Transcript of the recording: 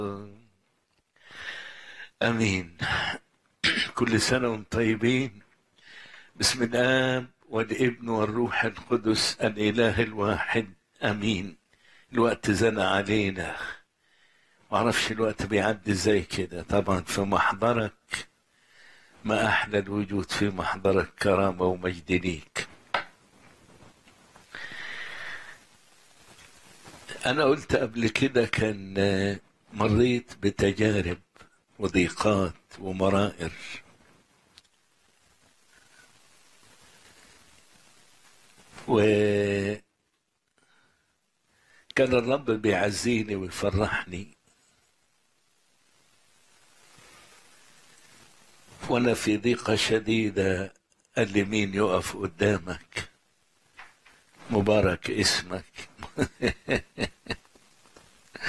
امين كل سنه وانتم طيبين بسم الاب والابن والروح القدس الاله الواحد امين الوقت زنى علينا معرفش الوقت بيعدي ازاي كده طبعا في محضرك ما احلى الوجود في محضرك كرامه ومجد ليك انا قلت قبل كده كان مريت بتجارب وضيقات ومرائر و كان الرب بيعزيني ويفرحني وانا في ضيقة شديدة قال لي مين يقف قدامك مبارك اسمك